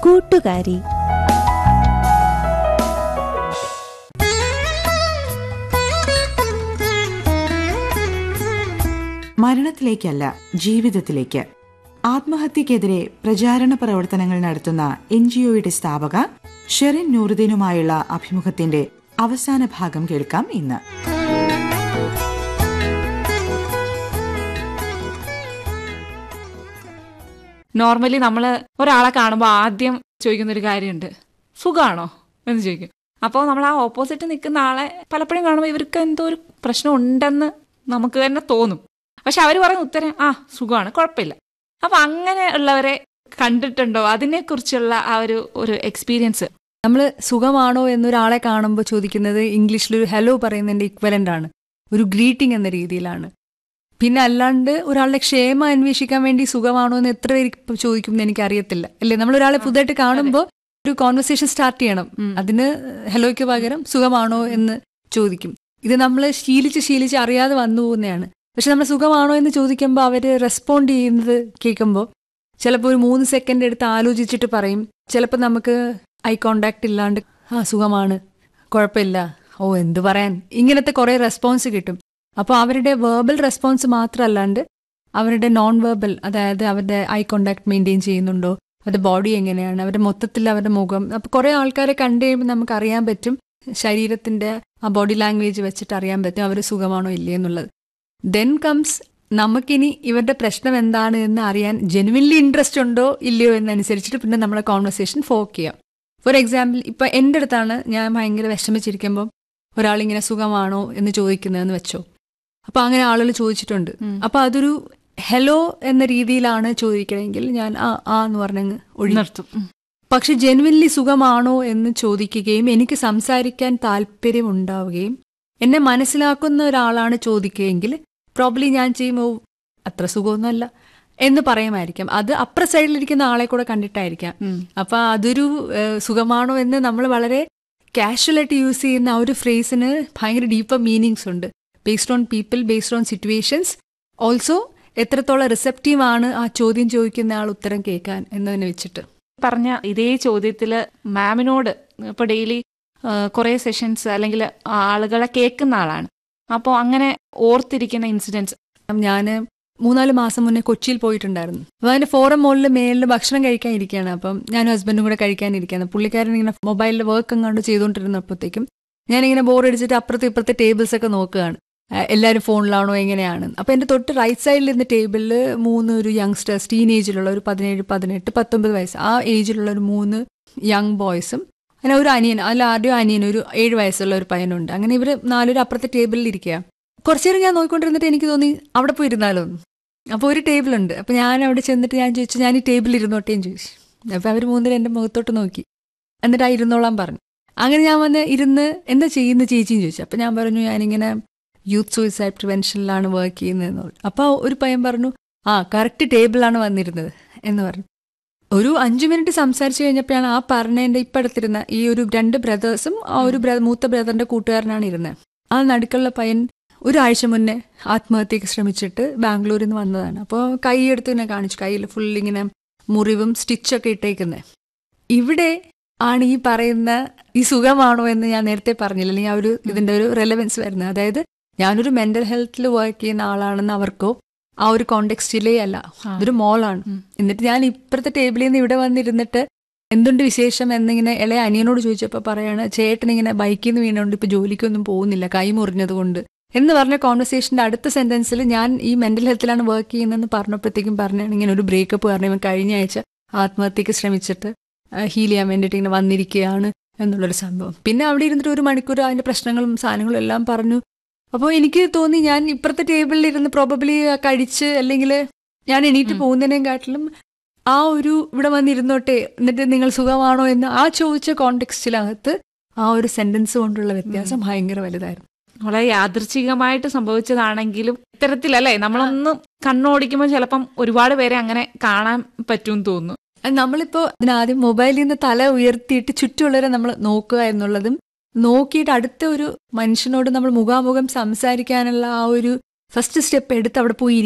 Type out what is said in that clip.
കൂട്ടുകാരി മരണത്തിലേക്കല്ല ജീവിതത്തിലേക്ക് ആത്മഹത്യക്കെതിരെ പ്രചാരണ പ്രവർത്തനങ്ങൾ നടത്തുന്ന എൻ ജി ഒയുടെ സ്ഥാപക ഷെറിൻ നൂറുദ്ദീനുമായുള്ള അഭിമുഖത്തിന്റെ അവസാന ഭാഗം കേൾക്കാം ഇന്ന് നോർമലി നമ്മൾ ഒരാളെ കാണുമ്പോൾ ആദ്യം ചോദിക്കുന്ന ഒരു കാര്യമുണ്ട് സുഖാണോ എന്ന് ചോദിക്കും അപ്പോൾ നമ്മൾ ആ ഓപ്പോസിറ്റ് നിൽക്കുന്ന ആളെ പലപ്പോഴും കാണുമ്പോൾ ഇവർക്ക് എന്തോ ഒരു പ്രശ്നം ഉണ്ടെന്ന് നമുക്ക് തന്നെ തോന്നും പക്ഷെ അവർ പറയുന്ന ഉത്തരം ആ സുഖമാണ് കുഴപ്പമില്ല അപ്പൊ അങ്ങനെ ഉള്ളവരെ കണ്ടിട്ടുണ്ടോ അതിനെക്കുറിച്ചുള്ള ആ ഒരു ഒരു എക്സ്പീരിയൻസ് നമ്മൾ സുഖമാണോ എന്നൊരാളെ കാണുമ്പോൾ ചോദിക്കുന്നത് ഇംഗ്ലീഷിൽ ഒരു ഹലോ പറയുന്നതിന്റെ ഇക്വലന്റ് ആണ് ഒരു ഗ്രീറ്റിംഗ് എന്ന രീതിയിലാണ് പിന്നെ അല്ലാണ്ട് ഒരാളുടെ ക്ഷേമം അന്വേഷിക്കാൻ വേണ്ടി സുഖമാണോ എന്ന് എത്ര പേര് ഇപ്പൊ ചോദിക്കും എന്ന് എനിക്ക് അറിയത്തില്ല അല്ലേ നമ്മൾ ഒരാളെ പുതുതായിട്ട് കാണുമ്പോൾ ഒരു കോൺവെർസേഷൻ സ്റ്റാർട്ട് ചെയ്യണം അതിന് ഹലോയ്ക്ക് പകരം സുഖമാണോ എന്ന് ചോദിക്കും ഇത് നമ്മൾ ശീലിച്ച് ശീലിച്ച് അറിയാതെ വന്നു പോകുന്നതാണ് പക്ഷെ നമ്മൾ സുഖമാണോ എന്ന് ചോദിക്കുമ്പോൾ അവർ റെസ്പോണ്ട് ചെയ്യുന്നത് കേൾക്കുമ്പോൾ ചിലപ്പോൾ ഒരു മൂന്ന് സെക്കൻഡ് എടുത്ത് ആലോചിച്ചിട്ട് പറയും ചിലപ്പോൾ നമുക്ക് ഐ കോണ്ടാക്ട് ഇല്ലാണ്ട് ആ സുഖമാണ് കുഴപ്പമില്ല ഓ എന്ത് പറയാൻ ഇങ്ങനത്തെ കുറേ റെസ്പോൺസ് കിട്ടും അപ്പോൾ അവരുടെ വേർബൽ റെസ്പോൺസ് മാത്രമല്ലാണ്ട് അവരുടെ നോൺ വേർബൽ അതായത് അവരുടെ ഐ കോണ്ടാക്ട് മെയിൻറ്റെയിൻ ചെയ്യുന്നുണ്ടോ അവരുടെ ബോഡി എങ്ങനെയാണ് അവരുടെ മൊത്തത്തിൽ അവരുടെ മുഖം അപ്പോൾ കുറേ ആൾക്കാരെ കണ്ടു കഴിയുമ്പോൾ നമുക്ക് അറിയാൻ പറ്റും ശരീരത്തിന്റെ ആ ബോഡി ലാംഗ്വേജ് വെച്ചിട്ട് അറിയാൻ പറ്റും അവർ സുഖമാണോ ഇല്ലേ എന്നുള്ളത് ദെൻ കംസ് നമുക്കിനി ഇവരുടെ പ്രശ്നം എന്താണ് എന്ന് അറിയാൻ ജെനുവിൻലി ഇൻട്രസ്റ്റ് ഉണ്ടോ ഇല്ലയോ എന്നനുസരിച്ചിട്ട് പിന്നെ നമ്മളെ കോൺവെർസേഷൻ ഫോക്ക് ചെയ്യാം ഫോർ എക്സാമ്പിൾ ഇപ്പൊ എൻ്റെ അടുത്താണ് ഞാൻ ഭയങ്കര വിഷമിച്ചിരിക്കുമ്പോൾ ഒരാളിങ്ങനെ സുഖമാണോ എന്ന് ചോദിക്കുന്നതെന്ന് വെച്ചോ അപ്പൊ അങ്ങനെ ആളുകൾ ചോദിച്ചിട്ടുണ്ട് അപ്പൊ അതൊരു ഹലോ എന്ന രീതിയിലാണ് ചോദിക്കണമെങ്കിൽ ഞാൻ ആ ആ എന്ന് പറഞ്ഞങ്ങ് ഒഴി നിർത്തും ഉം. പക്ഷെ ജെനുവിൻലി സുഖമാണോ എന്ന് ചോദിക്കുകയും എനിക്ക് സംസാരിക്കാൻ താല്പര്യം ഉണ്ടാവുകയും എന്നെ മനസ്സിലാക്കുന്ന ഒരാളാണ് ചോദിക്കുകയെങ്കിൽ പ്രോബ്ലി ഞാൻ ചെയ്യുമ്പോൾ അത്ര സുഖമൊന്നുമല്ല എന്ന് പറയുമായിരിക്കാം അത് അപ്പുറ സൈഡിലിരിക്കുന്ന ആളെ കൂടെ കണ്ടിട്ടായിരിക്കാം ഉം. അപ്പൊ അതൊരു ഏഹ്, സുഖമാണോ എന്ന് നമ്മൾ വളരെ കാഷ്വലായിട്ട് യൂസ് ചെയ്യുന്ന ആ ഒരു ഫ്രേസിന് ഭയങ്കര ഡീപ്പർ മീനിങ്സ് ഉണ്ട് based on people based on situations also എത്രത്തോളം റിസെപ്റ്റീവ് ആണ് ആ ചോദ്യം ചോദിക്കുന്ന ആൾ ഉത്തരം കേൾക്കാൻ എന്നതിനെ വെച്ചിട്ട് പറഞ്ഞ ഇതേ ചോദ്യത്തിൽ മാമിനോട് ഇപ്പൊ ഡെയിലി കുറെ സെഷൻസ് അല്ലെങ്കിൽ ആളുകളെ കേൾക്കുന്ന ആളാണ് അപ്പോൾ അങ്ങനെ ഓർത്തിരിക്കുന്ന ഇൻസിഡൻസ് ഞാൻ മൂന്നാല് മാസം മുന്നേ കൊച്ചിയിൽ പോയിട്ടുണ്ടായിരുന്നു അപ്പൊ അതിന്റെ ഫോറം മോളിൽ മേളിൽ ഭക്ഷണം കഴിക്കാൻ ഇരിക്കുകയാണ് അപ്പം ഞാനും ഹസ്ബൻഡും കൂടെ കഴിക്കാനിരിക്കുകയാണ് പുള്ളിക്കാരൻ ഇങ്ങനെ മൊബൈലിൽ വർക്ക് എങ്ങാണ്ട് ചെയ്തുകൊണ്ടിരുന്നപ്പോഴത്തേക്കും ഞാനിങ്ങനെ ബോറടിച്ചിട്ട് അപ്പുറത്തെ ഇപ്പുറത്തെ ടേബിൾസ് ഒക്കെ നോക്കുകയാണ് ആ, എല്ലാവരും ഫോണിലാണോ എങ്ങനെയാണ് അപ്പൊ എന്റെ തൊട്ട് റൈറ്റ് സൈഡിൽ ഇരുന്ന ടേബിളിൽ മൂന്ന് ഒരു യങ്സ്റ്റേഴ്സ് ടീനേജിലുള്ള ഒരു പതിനേഴ് പതിനെട്ട് പത്തൊമ്പത് വയസ്സ് ആ ഏജിലുള്ള ഒരു മൂന്ന് യങ് ബോയ്സും അങ്ങനെ ഒരു അനിയൻ അതിൽ ആദ്യം അനിയൻ ഒരു ഏഴ് വയസ്സുള്ള ഒരു പയ്യനുണ്ട് അങ്ങനെ ഇവർ നാലൊരു അപ്പുറത്തെ ടേബിളിൽ ഇരിക്കുക കുറച്ചു നേരം ഞാൻ നോക്കിക്കൊണ്ടിരുന്നിട്ട് എനിക്ക് തോന്നി അവിടെ പോയി ഇരുന്നാലോ എന്ന്. അപ്പോൾ ഒരു ടേബിൾ ഉണ്ട് അപ്പോൾ ഞാൻ അവിടെ ചെന്നിട്ട് ഞാൻ ചോദിച്ചു ഞാൻ ഈ ടേബിളിൽ ഇരുന്നോട്ടേന്ന് ചോദിച്ചു അപ്പോൾ അവർ മൂന്നിൽ എൻ്റെ മുഖത്തോട്ട് നോക്കി എന്നിട്ട് ആ ഇരുന്നോളാൻ പറഞ്ഞു അങ്ങനെ ഞാൻ വന്ന് ഇരുന്ന് എന്താ ചെയ്യുന്ന ചേച്ചിയും ചോദിച്ചു അപ്പോൾ ഞാൻ പറഞ്ഞു ഞാനിങ്ങനെ യൂത്ത് സൂയിസൈഡ് പ്രിവെൻഷനിലാണ് വർക്ക് ചെയ്യുന്നതെന്ന് പറഞ്ഞു അപ്പോൾ ഒരു പയ്യൻ പറഞ്ഞു ആ കറക്റ്റ് ടേബിളാണ് വന്നിരുന്നത് എന്ന് പറഞ്ഞു ഒരു അഞ്ചു മിനിറ്റ് സംസാരിച്ചു കഴിഞ്ഞപ്പോഴാണ് ആ പറഞ്ഞതിൻ്റെ ഇപ്പം അടുത്തിരുന്ന ഈ ഒരു രണ്ട് ബ്രദേഴ്സും ആ ഒരു ബ്ര- മൂത്ത ബ്രദറിന്റെ കൂട്ടുകാരനാണ് ഇരുന്നത് ആ നടുക്കുള്ള പയ്യൻ ഒരാഴ്ച മുന്നേ ആത്മഹത്യക്ക് ശ്രമിച്ചിട്ട് ബാംഗ്ലൂരിൽ നിന്ന് വന്നതാണ് അപ്പോൾ കൈ എടുത്ത് ഇങ്ങനെ കാണിച്ചു കയ്യിൽ ഫുൾ ഇങ്ങനെ മുറിവും സ്റ്റിച്ചൊക്കെ ഇട്ടേക്കുന്നത് ഇവിടെ ആണ് ഈ പറയുന്ന ഈ സുഖമാണോ എന്ന് ഞാൻ നേരത്തെ പറഞ്ഞില്ല അല്ലെങ്കിൽ ആ ഒരു ഇതിന്റെ ഒരു റെലവൻസ് വരുന്നത് അതായത് ഞാനൊരു മെന്റൽ ഹെൽത്തിൽ വർക്ക് ചെയ്യുന്ന ആളാണെന്ന് അവർക്കോ ആ ഒരു കോണ്ടെക്സ്റ്റിലേ അല്ല ഇതൊരു മോളാണ് എന്നിട്ട് ഞാൻ ഇപ്പുറത്തെ ടേബിളിൽ നിന്ന് ഇവിടെ വന്നിരുന്നിട്ട് എന്തുണ്ട് വിശേഷം എന്നിങ്ങനെ ഇളയ അനിയനോട് ചോദിച്ചപ്പോൾ പറയാണ് ചേട്ടൻ ഇങ്ങനെ ബൈക്കിൽ നിന്ന് വീണുകൊണ്ട് ഇപ്പൊ ജോലിക്കൊന്നും പോകുന്നില്ല കൈ മുറിഞ്ഞത് കൊണ്ട് എന്ന് പറഞ്ഞ കോൺവെർസേഷന്റെ അടുത്ത സെന്റൻസിൽ ഞാൻ ഈ മെന്റൽ ഹെൽത്തിലാണ് വർക്ക് ചെയ്യുന്നതെന്ന് പറഞ്ഞപ്പോഴത്തേക്കും പറഞ്ഞാണ് ഇങ്ങനെ ഒരു ബ്രേക്കപ്പ് പറഞ്ഞു ഇവൻ കഴിഞ്ഞ ആഴ്ച ആത്മഹത്യക്ക് ശ്രമിച്ചിട്ട് ഹീൽ ചെയ്യാൻ വേണ്ടിയിട്ട് ഇങ്ങനെ വന്നിരിക്കുകയാണ് എന്നുള്ളൊരു സംഭവം പിന്നെ അവിടെ ഇരുന്നിട്ട് ഒരു മണിക്കൂർ അതിന്റെ പ്രശ്നങ്ങളും സാധനങ്ങളും എല്ലാം പറഞ്ഞു അപ്പോൾ എനിക്ക് തോന്നി ഞാൻ ഇപ്പുറത്തെ ടേബിളിൽ ഇരുന്ന് പ്രോബബ്ലി കഴിച്ച് അല്ലെങ്കിൽ ഞാൻ എണീറ്റ് പോകുന്നതിനേം കാട്ടിലും ആ ഒരു ഇവിടെ വന്നിരുന്നോട്ടെ എന്നിട്ട് നിങ്ങൾ സുഖമാണോ എന്ന് ആ ചോദിച്ച കോണ്ടെക്സ്റ്റിനകത്ത് ആ ഒരു സെന്റൻസ് കൊണ്ടുള്ള വ്യത്യാസം ഭയങ്കര വലുതായിരുന്നു വളരെ യാദൃച്ഛികമായിട്ട് സംഭവിച്ചതാണെങ്കിലും ഇത്തരത്തിലല്ലേ നമ്മളൊന്ന് കണ്ണോടിക്കുമ്പോൾ ചിലപ്പം ഒരുപാട് പേരെ അങ്ങനെ കാണാൻ പറ്റുമെന്ന് തോന്നുന്നു അത് നമ്മളിപ്പോ ഇതിനാദ്യം മൊബൈലിൽ നിന്ന് തല ഉയർത്തിയിട്ട് ചുറ്റുമുള്ളവരെ നമ്മൾ നോക്കുക എന്നുള്ളതും നോക്കിയിട്ട് അടുത്ത ഒരു മനുഷ്യനോട് നമ്മൾ മുഖാമുഖം സംസാരിക്കാനുള്ള ആ ഒരു ഫസ്റ്റ് സ്റ്റെപ്പ് എടുത്ത് അവിടെ പോയി